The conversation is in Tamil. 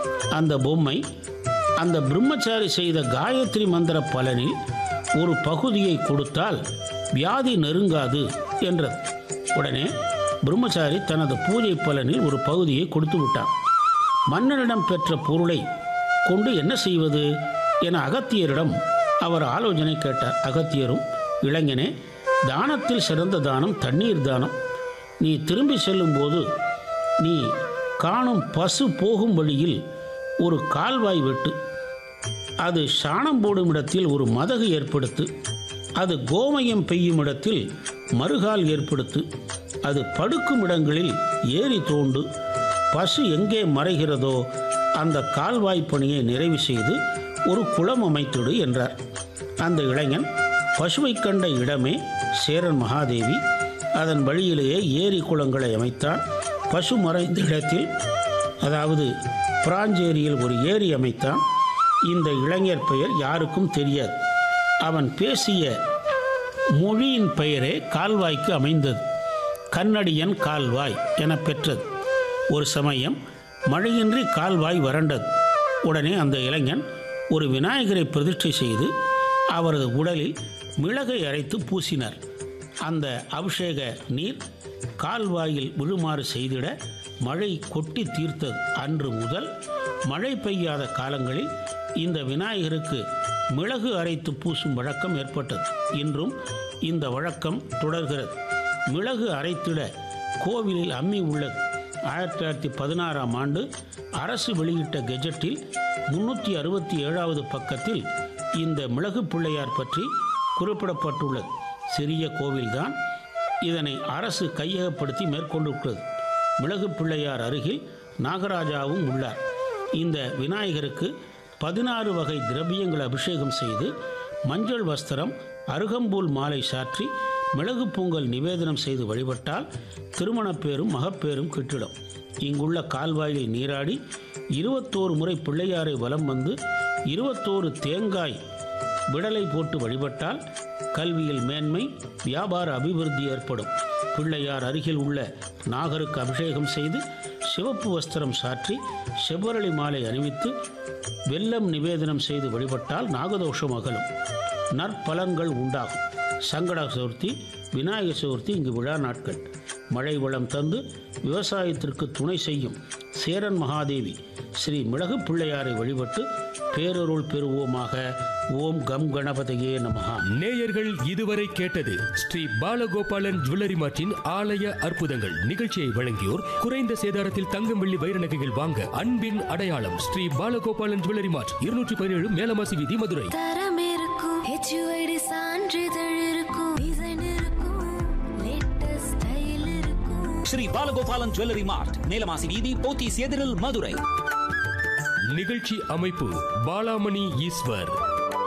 அந்த பொம்மை அந்த பிரம்மச்சாரி செய்த காயத்ரி மந்திர பலனில் ஒரு பகுதியை கொடுத்தால் வியாதி நெருங்காது என்றது உடனே பிரம்மச்சாரி தனது பூஜை பலனில் ஒரு பகுதியை கொடுத்து விட்டார் மன்னனிடம் பெற்ற பொருளை கொண்டு என்ன செய்வது என அகத்தியரிடம் அவர் ஆலோசனை கேட்டார் அகத்தியரும் இளைஞனே தானத்தில் சிறந்த தானம் தண்ணீர் தானம் நீ திரும்பி செல்லும்போது நீ காணும் பசு போகும் வழியில் ஒரு கால்வாய் வெட்டு அது சாணம் போடும் இடத்தில் ஒரு மதகு ஏற்படுத்து அது கோமயம் பெய்யும் இடத்தில் மறுகால் ஏற்படுத்து அது படுக்கும் இடங்களில் ஏரி தோண்டு பசு எங்கே மறைகிறதோ அந்த கால்வாய் பணியை நிறைவு செய்து ஒரு குளம் அமைத்துடு என்றார் அந்த இளைஞன் பசுவை கண்ட இடமே சேரன் மகாதேவி அதன் வழியிலேயே ஏரி குளங்களை அமைத்தான் பசு மறைந்த இடத்தில் அதாவது பிராஞ்சேரியில் ஒரு ஏரி அமைத்தான் இந்த இளைஞர் பெயர் யாருக்கும் தெரியாது அவன் பேசிய மொழியின் பெயரே கால்வாய்க்கு அமைந்தது கன்னடியன் கால்வாய் என பெற்றது ஒரு சமயம் மழையின்றி கால்வாய் வறண்டது உடனே அந்த இளைஞன் ஒரு விநாயகரை பிரதிஷ்டை செய்து அவரது உடலில் மிளகை அரைத்து பூசினார் அந்த அபிஷேக நீர் கால்வாயில் விழுமாறு செய்திட மழை கொட்டி தீர்த்தது அன்று முதல் மழை பெய்யாத காலங்களில் இந்த விநாயகருக்கு மிளகு அரைத்து பூசும் வழக்கம் ஏற்பட்டது இன்றும் இந்த வழக்கம் தொடர்கிறது மிளகு அரைத்திட கோவிலில் அம்மி உள்ளது ஆயிரத்தி தொள்ளாயிரத்தி பதினாறாம் ஆண்டு அரசு வெளியிட்ட கெஜெட்டில் முன்னூற்றி அறுபத்தி ஏழாவது பக்கத்தில் இந்த மிளகு பிள்ளையார் பற்றி குறிப்பிடப்பட்டுள்ளது சிறிய கோவில்தான் இதனை அரசு கையகப்படுத்தி மேற்கொண்டுள்ளது மிளகு பிள்ளையார் அருகில் நாகராஜாவும் உள்ளார் இந்த விநாயகருக்கு பதினாறு வகை திரவியங்கள் அபிஷேகம் செய்து மஞ்சள் வஸ்திரம் அருகம்பூல் மாலை சாற்றி மிளகு பொங்கல் நிவேதனம் செய்து வழிபட்டால் திருமணப்பேரும் மகப்பேரும் கிட்டிடும் இங்குள்ள கால்வாயில் நீராடி இருபத்தோரு முறை பிள்ளையாரை வலம் வந்து இருபத்தோரு தேங்காய் விடலை போட்டு வழிபட்டால் கல்வியில் மேன்மை வியாபார அபிவிருத்தி ஏற்படும் பிள்ளையார் அருகில் உள்ள நாகருக்கு அபிஷேகம் செய்து சிவப்பு வஸ்திரம் சாற்றி செவ்வரளி மாலை அணிவித்து வெல்லம் நிவேதனம் செய்து வழிபட்டால் நாகதோஷம் அகலும் நற்பலன்கள் உண்டாகும் சங்கட சதுர்த்தி விநாயகர் சதுர்த்தி இங்கு விழா நாட்கள் மழை வளம் தந்து விவசாயத்திற்கு துணை செய்யும் சேரன் மகாதேவி ஸ்ரீ மிளகு பிள்ளையாரை வழிபட்டு பேரருள் பெறுவோமாக ஓம் கம் கணபதியே நமகா நேயர்கள் இதுவரை கேட்டது ஸ்ரீ பாலகோபாலன் ஜுவல்லரி மார்ட்டின் ஆலய அற்புதங்கள் நிகழ்ச்சியை வழங்கியோர் குறைந்த சேதாரத்தில் தங்கம் வெள்ளி வைர நகைகள் வாங்க அன்பின் அடையாளம் ஸ்ரீ பாலகோபாலன் ஜுவல்லரி மார்ட் இருநூற்றி பதினேழு மேலமாசி வீதி மதுரை தரம் இருக்கும் ஹெச்யூஐடி சான்றிதழ் இருக்கும் டிசைன் இருக்கும் லேட்டஸ்ட் ஸ்டைல் இருக்கும் ஸ்ரீ பாலகோபாலன் ஜுவல்லரி மார்ட் நீலமாசி வீதி போத்தீஸ் எதிரில் மதுரை நிகழ்ச்சி அமைப்பு பாலாமணி ஈஸ்வர்